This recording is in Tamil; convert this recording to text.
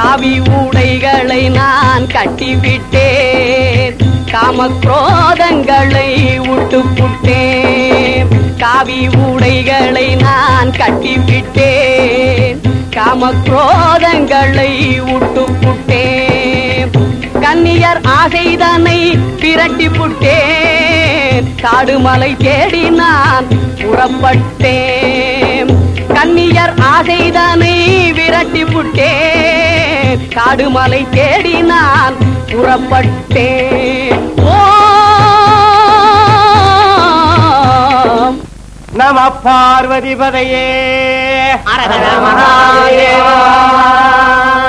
காவி உடைகளை நான் கட்டிவிட்டேன் காமக்ரோதங்களை விட்டு புட்டேன் காவி உடைகளை நான் கட்டிவிட்டேன் காமக்ரோதங்களை விட்டு புட்டேன் கன்னியர் ஆசைதனை பிரட்டி புட்டேன் காடுமலை தேடி நான் புறப்பட்டேன் கன்னியர் ஆசைதனை விரட்டி புட்டேன் காடுமலை தேடி நான் புறப்பட்டேன் ஓம் நம பார்வதி பதையே அரஹர மகாதேவா.